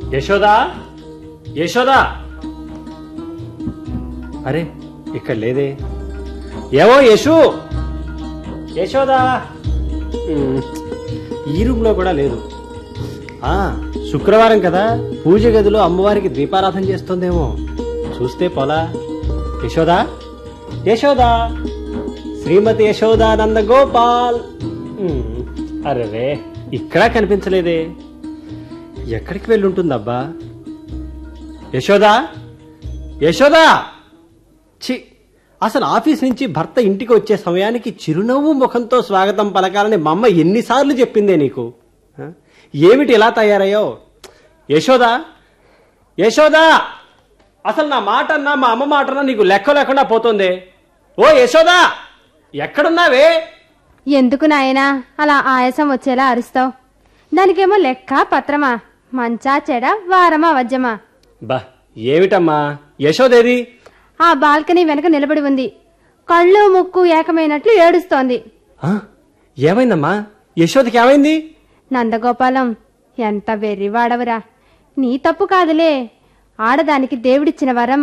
యశోదా యశోదా అరే ఇక్కడ లేదే ఏమో యశు యశోదా ఉమ్, ఈ రూమ్లో కూడా లేదు ఆ శుక్రవారం కదా పూజ గదిలో అమ్మవారికి దీపారాధన చేస్తుందేమో చూస్తే పోలా యశోదా యశోదా శ్రీమతి యశోదానంద గోపాల్ ఉమ్, అరెరే ఇక్కడ కనిపించలేదే ఎక్కడికి వెళ్ళి ఉంటుందబ్బా యశోదా యశోదా చి అసలు ఆఫీస్ నుంచి భర్త ఇంటికి వచ్చే సమయానికి చిరునవ్వు ముఖంతో స్వాగతం పలకాలని మా అమ్మ ఎన్నిసార్లు చెప్పిందే నీకు ఆ? ఏమిటి ఇలా తయారయ్యో యశోదా యశోదా అసలు నా మాట అన్నా మా అమ్మ మాట అన్నా నీకు లెక్క లేకుండా పోతుందే ఓ యశోదా ఎక్కడున్నావే ఎందుకు నాయనా అలా ఆయాసం వచ్చేలా అరుస్తావు దానికేమో లెక్క పత్రమా మంచా చెడ వారమా వజ్జమా బా ఏమిటమ్మా యశోదేది ఆ బాల్కనీ వెనక నిలబడి ఉంది కళ్ళు ముక్కు ఏకమైనట్లు ఏడుస్తోంది ఆ? ఏమైందమ్మా యశోదకి ఏమైంది నందగోపాలం ఎంత వెర్రివాడవురా నీ తప్పు కాదులే ఆడదానికి దేవుడిచ్చిన వరం